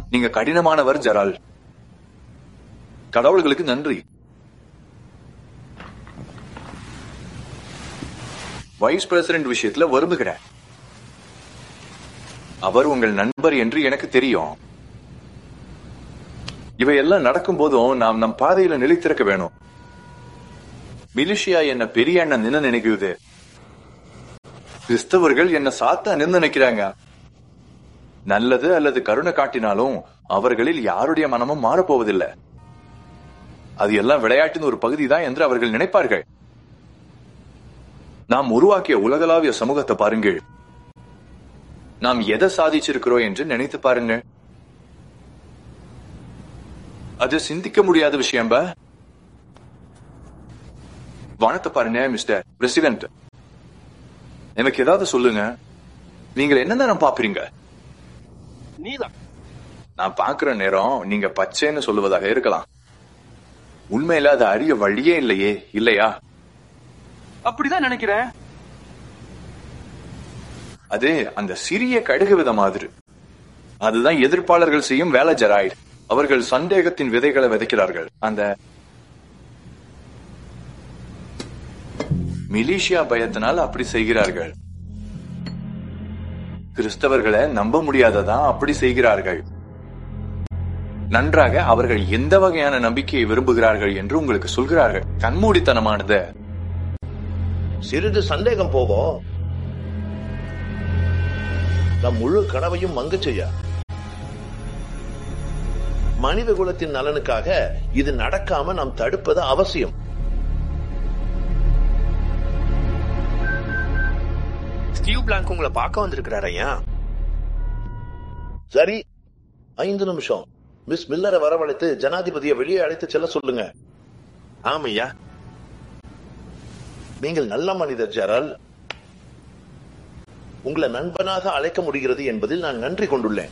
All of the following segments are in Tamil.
நீங்க கடினமானவர் ஜெரால் கடவுள்களுக்கு நன்றி வைஸ் பிரசிடென்ட் விஷயத்துல வருந்துகிறேன் அவர் உங்கள் நண்பர் என்று எனக்கு தெரியும் இவையெல்லாம் நடக்கும் போதும் நாம் நம் பாதையில நிலைத்திருக்க வேணும் மிலிஷியா என்ன பெரிய அண்ணன் நின்னு நினைக்குது கிறிஸ்தவர்கள் என்ன சாத்தா நின்னு நினைக்கிறாங்க நல்லது அல்லது கருணை காட்டினாலும் அவர்களில் யாருடைய மனமும் மாறப்போவதில்லை அது எல்லாம் விளையாட்டின் ஒரு பகுதிதான் என்று அவர்கள் நினைப்பார்கள் நாம் உருவாக்கிய உலகளாவிய சமூகத்தை பாருங்கள் நாம் எதை சாதிச்சிருக்கிறோம் என்று நினைத்து பாருங்கள் அது சிந்திக்க முடியாத விஷயம் பா வானத்தை பாருங்க மிஸ்டர் பிரசிடென்ட் எனக்கு ஏதாவது சொல்லுங்க நீங்கள் என்ன நேரம் பாப்பீங்க நீதான் நான் பாக்குற நேரம் நீங்க பச்சைன்னு சொல்லுவதாக இருக்கலாம் உண்மையில அது அறிய வழியே இல்லையே இல்லையா அப்படிதான் நினைக்கிறேன் அது அந்த சிறிய கடுகு வித மாதிரி அதுதான் எதிர்ப்பாளர்கள் செய்யும் வேலை ஜெராய்டு அவர்கள் சந்தேகத்தின் விதைகளை விதைக்கிறார்கள் அந்த மிலிஷியா பயத்தினால் அப்படி செய்கிறார்கள் கிறிஸ்தவர்களை நம்ப முடியாததான் அப்படி செய்கிறார்கள் நன்றாக அவர்கள் எந்த வகையான நம்பிக்கையை விரும்புகிறார்கள் என்று உங்களுக்கு சொல்கிறார்கள் கண்மூடித்தனமானது சிறிது சந்தேகம் போவோம் நம் முழு கனவையும் மங்கச் செய்ய மனித குலத்தின் நலனுக்காக இது நடக்காம நாம் தடுப்பது அவசியம் ஸ்டீவ் பிளாங்க் உங்களை பார்க்க வந்திருக்கிறாரு ஐயா சரி ஐந்து நிமிஷம் மிஸ் மில்லரை வரவழைத்து ஜனாதிபதியை வெளியே அழைத்து செல்ல சொல்லுங்க ஆமையா நீங்கள் நல்ல மனிதர் ஜெரால் உங்களை நண்பனாக அழைக்க முடிகிறது என்பதில் நான் நன்றி கொண்டுள்ளேன்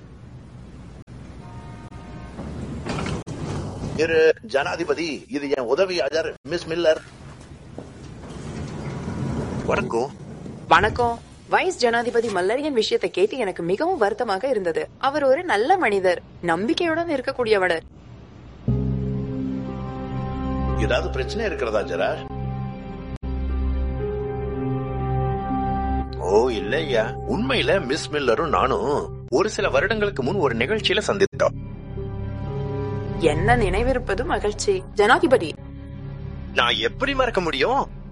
இரு ஜனாதிபதி இது என் உதவியாளர் மிஸ் மில்லர் வணக்கம் வணக்கம் வைஸ் ஜனாதிபதி மல்லரியின் விஷயத்தை கேட்டு எனக்கு மிகவும் வருத்தமாக இருந்தது அவர் ஒரு நல்ல மனிதர் நம்பிக்கையுடன் இருக்கக்கூடியவர் ஏதாவது பிரச்சனை இருக்கிறதா ஜெரால் ஓ இல்ல ஐயா உண்மையில மிஸ் மில்லரும் நானும் ஒரு சில வருடங்களுக்கு முன் ஒரு நிகழ்ச்சியில சந்தித்தோம் என்ன நினைவிருப்பது மகிழ்ச்சி ஜனாதிபதி நான் எப்படி மறக்க முடியும்